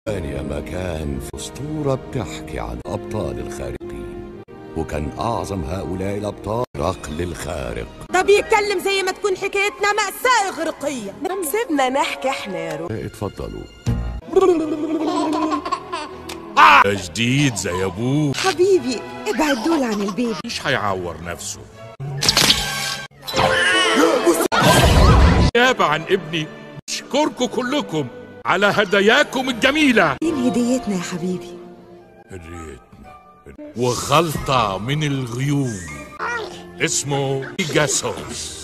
ثانية مكان في أسطورة بتحكي عن أبطال الخارقين وكان أعظم هؤلاء الأبطال رقل الخارق ده بيتكلم زي ما تكون حكايتنا مأساة إغريقية سيبنا نحكي احنا يا رو اتفضلوا جديد زي ابوه حبيبي ابعد دول عن البيبي مش هيعور نفسه نيابة عن ابني اشكركم كلكم على هداياكم الجميلة فين هديتنا يا حبيبي هديتنا وخلطة من الغيوم اسمه بيجاسوس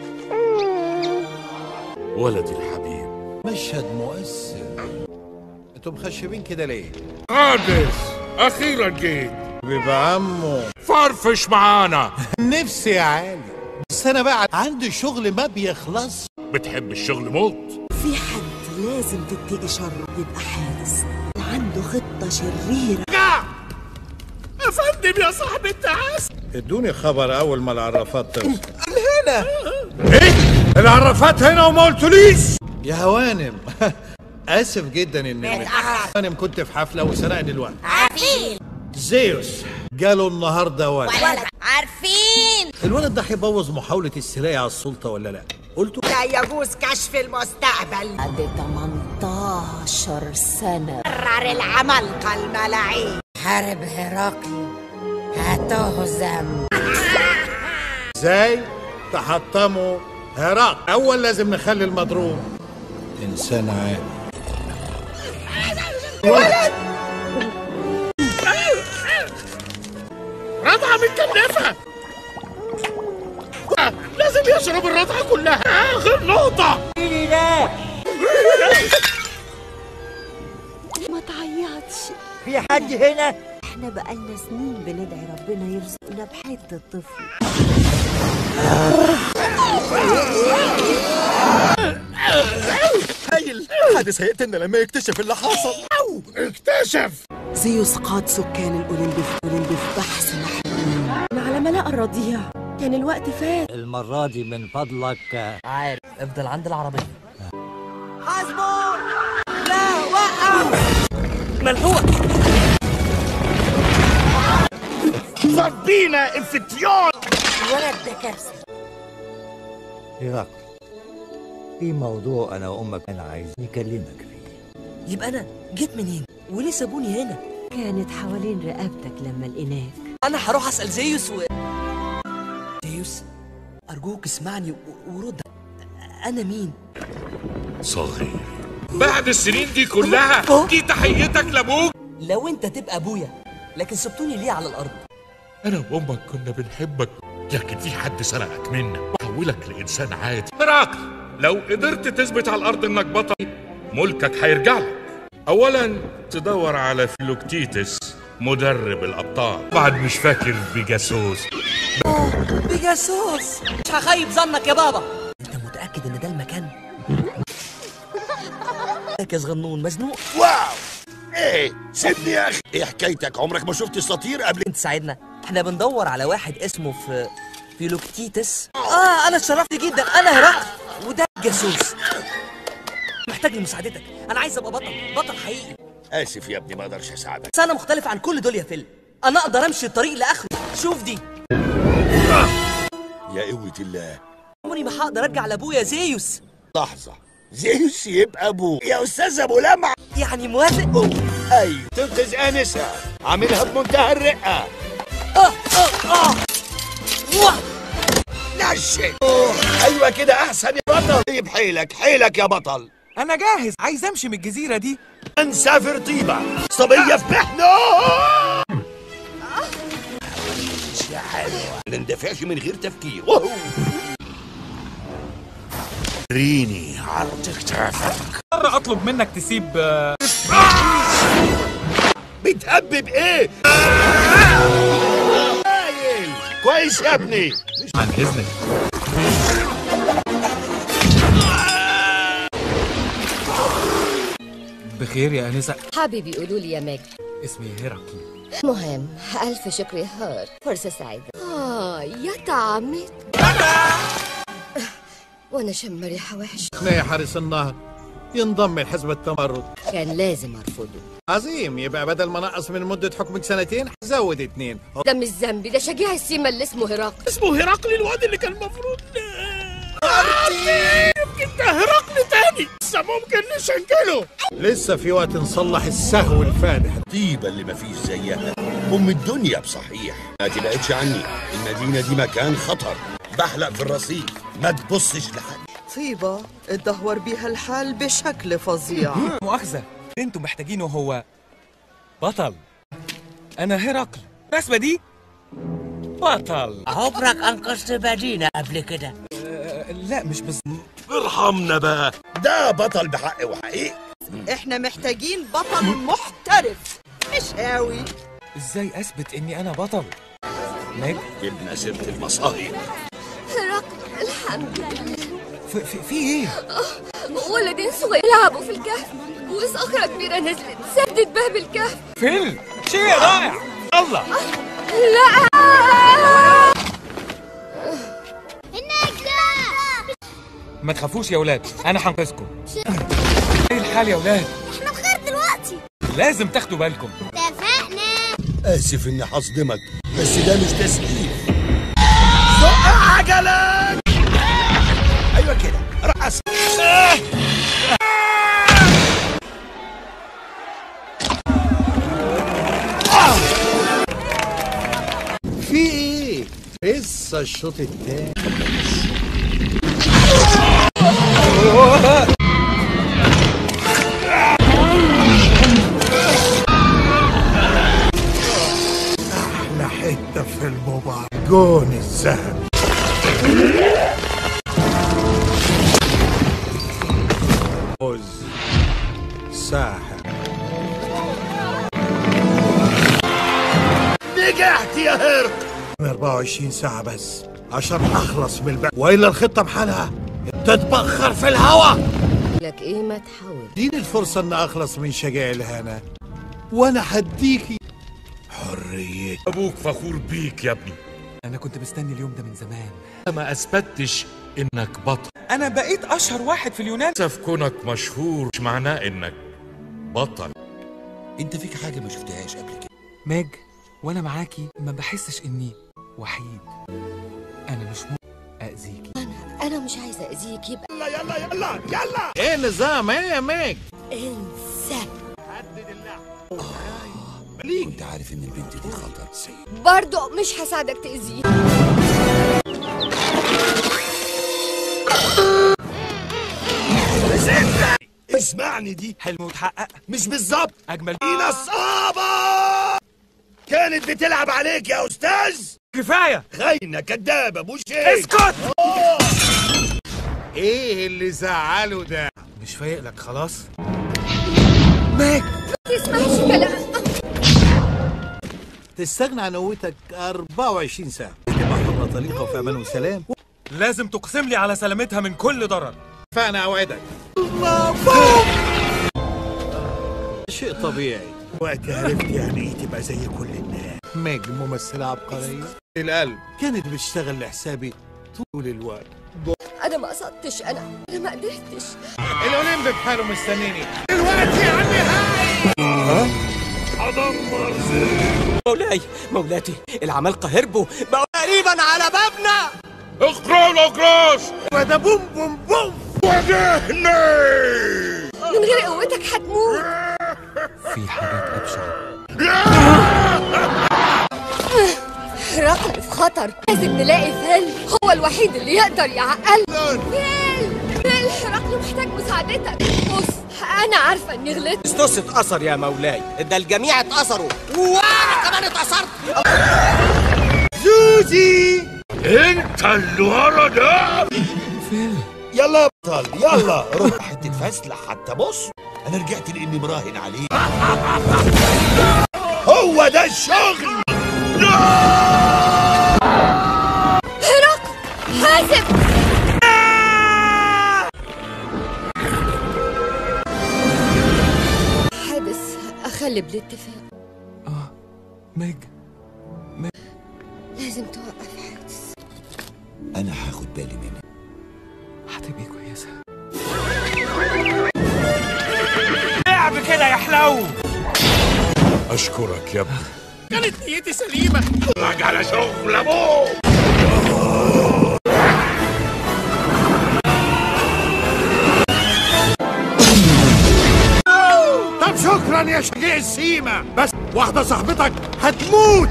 ولدي الحبيب مشهد مؤثر انتوا مخشبين كده ليه؟ قادس اخيرا جيت بيبقى عمو فرفش معانا نفسي يا عالي بس انا بقى عندي شغل ما بيخلص بتحب الشغل موت في حد لازم تتقي شره يبقى حارس عنده خطة شريرة يا فندم يا صاحب التعاس ادوني خبر اول ما العرافات توصل ايه العرفات هنا وما قلتوليش يا هوانم اسف جدا اني هوانم كنت في حفله وسرقني الوقت عارفين زيوس جاله النهارده ولد ولد عارفين الولد ده هيبوظ محاوله السلاح على السلطه ولا لا؟ قلت لا يجوز كشف المستقبل بعد 18 سنة قرر العمالقة الملاعين حارب هرقل هتهزم ازاي تحطموا هرق اول لازم نخلي المضروب انسان عادي رضعة متكلفة لازم يشرب الرضعة كلها آخر نقطة ما تعيطش في حد هنا احنا بقالنا سنين بندعي ربنا يرزقنا بحتة طفل حادث هيقتلنا لما يكتشف اللي حصل اكتشف زيوس قاد سكان الأولمبي في أولمبي في بحث محمود على ملاء الرضيع كان الوقت فات المرة دي من فضلك عارف افضل عند العربية صبينا انفتيون الولد ده كارثة هرقل في موضوع انا وامك انا عايز نكلمك فيه يبقى انا جيت منين وليه سابوني هنا كانت حوالين رقبتك لما لقيناك انا هروح اسال زيوس و زيوس ارجوك اسمعني و- ورد انا مين صغير بعد السنين دي كلها دي تحيتك لابوك لو انت تبقى ابويا لكن سبتوني ليه على الارض انا وامك كنا بنحبك لكن في حد سرقك منا وحولك لانسان عادي هرقل لو قدرت تثبت على الارض انك بطل ملكك هيرجع لك اولا تدور على فيلوكتيتس مدرب الابطال بعد مش فاكر بيجاسوس بيجاسوس مش هخيب ظنك يا بابا انت متاكد ان ده المكان يا صغنون مزنوق واو ايه سيبني يا اخي ايه حكايتك عمرك ما شفت سطير قبل انت ساعدنا احنا بندور على واحد اسمه في فيلوكتيتس اه انا اتشرفت جدا انا هرقل وده جاسوس محتاج لمساعدتك انا عايز ابقى بطل بطل حقيقي اسف يا ابني ما اقدرش اساعدك بس انا مختلف عن كل دول يا فيل انا اقدر امشي الطريق لاخره شوف دي يا قوة الله عمري ما هقدر ارجع لابويا زيوس لحظة زيوس يبقى ابوه يا استاذ ابو لمع يعني موافق ايوه تنقذ انسة عاملها بمنتهى الرقة اه اه اه واه. نشن أوه. ايوه كده احسن يا بطل طيب حيلك حيلك يا بطل انا جاهز عايز امشي من الجزيره دي نسافر طيبة صبية في محنة يا حلوة ما ندفعش من غير تفكير وهو. ريني عرض كتافك مرة اطلب منك تسيب آه، بتهبب ايه؟ هايل. كويس يا ابني عن اذنك بخير يا انسه حبيبي قولوا لي يا ماجد اسمي هرقل مهم ألف شكر يا هار فرصة سعيدة آه يا طعمت وأنا شم ريحة وحشة يا حارس النهر ينضم لحزب التمرد كان لازم ارفضه عظيم يبقى بدل ما نقص من مدة حكمك سنتين زود اتنين ده مش ذنبي ده شجاع السيما اللي اسمه هرقل اسمه هرقل الواد اللي كان المفروض يمكن ده هرقل تاني لسه ممكن نشنكله لسه في وقت نصلح السهو الفادح طيبة اللي مفيش زيها أم الدنيا بصحيح ما تبعدش عني المدينة دي مكان خطر بحلق في الرصيف ما تبصش لحد طيبة اتدهور بيها الحال بشكل فظيع مؤاخذة اللي انتوا محتاجينه هو بطل انا هرقل الرسمة دي بطل عمرك أنقذت مدينة قبل كده أه لا مش بس ارحمنا بقى ده بطل بحق وحقيقي احنا محتاجين بطل محترف مش قوي ازاي اثبت اني انا بطل ماج جبنا سيرة المصايب هرقل الحمد لله في, في, في ايه ولدين صغير يلعبوا في الكهف وصخرة كبيرة نزلت سدت باب الكهف فيلم شيء رائع الله لا ما تخافوش يا ولاد انا هنقذكم ايه الحال يا ولاد احنا بخير دلوقتي لازم تاخدوا بالكم اتفقنا آسف إني هصدمك بس ده مش تسقيف زق عجلك أيوة كده رقص في ايه؟ لسه الشوط التاني احلى حته في المباراة جون الذهب فوز ساحر نجحت يا هرب 24 ساعة بس عشان أخلص من البعد وإلا الخطة بحالها تتبخر في الهوا لك ايه ما تحاول اديني الفرصة إن أخلص من شجاع الهنا وأنا هديكي حريتي ابوك فخور بيك يا ابني انا كنت مستني اليوم ده من زمان ما اثبتش انك بطل انا بقيت اشهر واحد في اليونان للاسف كونك مشهور مش معناه انك بطل أنت فيك حاجة ما شفتهاش قبل كده ماج وانا معاكي ما بحسش اني وحيد انا مش ممكن اذيكي انا انا مش عايزه اذيك يبقى يلا يلا يلا يلا إيه النظام إيه يا ميج انسى ليه أنت عارف إن البنت دي خطر برضه مش هساعدك تأذيه اسمعني دي حلم وتحقق مش بالظبط اجمل دي نصابة كانت بتلعب عليك يا أستاذ كفايه خاينة كدابة مش هيك اسكت إيه اللي زعله ده مش فايق لك خلاص تسمعش كلام تستغنى عن قوتك 24 ساعة تبقى حرة طليقة وفي أمان وسلام لازم تقسم لي على سلامتها من كل ضرر فأنا أوعدك شيء طبيعي وقت عرفت يعني ايه تبقى زي كل الناس ميج ممثلة عبقرية القلب كانت بتشتغل لحسابي طول الوقت انا ما قصدتش انا انا ما قدرتش الأولمب بحاله مستنيني دلوقتي يا عمي هاي مولاي مولاتي العمالقة هربوا بقوا تقريبا على بابنا اخرج اخرج وده بوم بوم بوم واجهني من غير قوتك هتموت في حاجات ابشع رقم في خطر لازم نلاقي فيل هو الوحيد اللي يقدر يعقلنا فيل فيل هرقل محتاج مساعدتك بص انا عارفه اني غلطت استوس اتأثر يا مولاي ده الجميع اتأثروا وانا كمان اتأثرت زوزي انت اللي ورا ده يلا يا بطل يلا روح حتة فسلة حتى بص أنا رجعت لإني مراهن عليه هو ده الشغل هرقل حاسب حابس اخلي بالاتفاق اه ماج لازم توقف حادث أنا هاخد بالي منك هتبقي كويسه لعب كده يحلو اشكرك يا ابني كانت نيتي سليمة راجع على شغل ابوك طب شكرا يا شجيع السيمة بس واحدة صاحبتك هتموت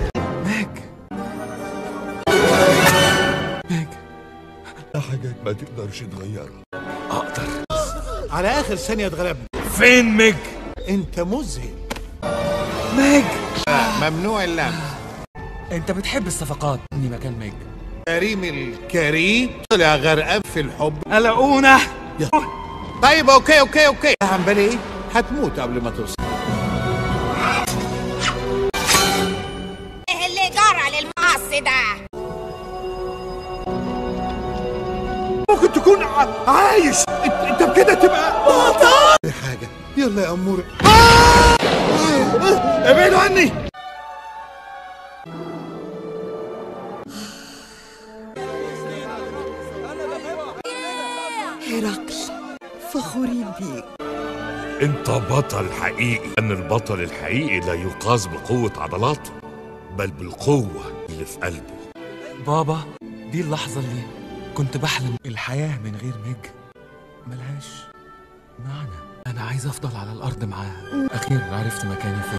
ده حاجات ما تقدرش تغيرها اقدر على اخر ثانية اتغلبنا فين ميج؟ انت مذهل ميج ممنوع اللمس انت بتحب الصفقات اني مكان ميج كريم الكريم طلع غرقان في الحب قلقونا طيب اوكي اوكي اوكي عم بالي ايه هتموت قبل ما توصل ايه اللي جرى للمقص ده ممكن تكون ع- عايش انت, انت بكده تبقى بطل حاجة يلا يا أمورة آه! آه! ابعدوا عني هرقل فخورين بيك انت بطل حقيقي ان البطل الحقيقي لا يقاس بقوة عضلاته بل بالقوة اللي في قلبه بابا دي اللحظة اللي كنت بحلم الحياة من غير ميج ملهاش معنى أنا عايز أفضل على الأرض معاها أخيرا عرفت مكاني فين